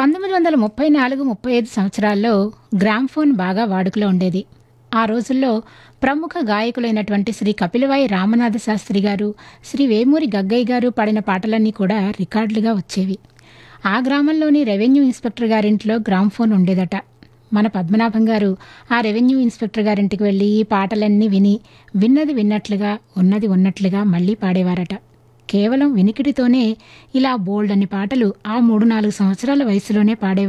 పంతొమ్మిది వందల ముప్పై నాలుగు ముప్పై ఐదు సంవత్సరాల్లో గ్రామ్ఫోన్ బాగా వాడుకలో ఉండేది ఆ రోజుల్లో ప్రముఖ గాయకులైనటువంటి శ్రీ కపిలవాయి రామనాథ శాస్త్రి గారు శ్రీ వేమూరి గగ్గయ్య గారు పాడిన పాటలన్నీ కూడా రికార్డులుగా వచ్చేవి ఆ గ్రామంలోని రెవెన్యూ ఇన్స్పెక్టర్ గారింట్లో గ్రామ్ఫోన్ ఉండేదట మన పద్మనాభం గారు ఆ రెవెన్యూ ఇన్స్పెక్టర్ గారింటికి వెళ్ళి ఈ పాటలన్నీ విని విన్నది విన్నట్లుగా ఉన్నది ఉన్నట్లుగా మళ్ళీ పాడేవారట కేవలం వినికిడితోనే ఇలా బోల్డ్ అన్ని పాటలు ఆ మూడు నాలుగు సంవత్సరాల వయసులోనే పాడే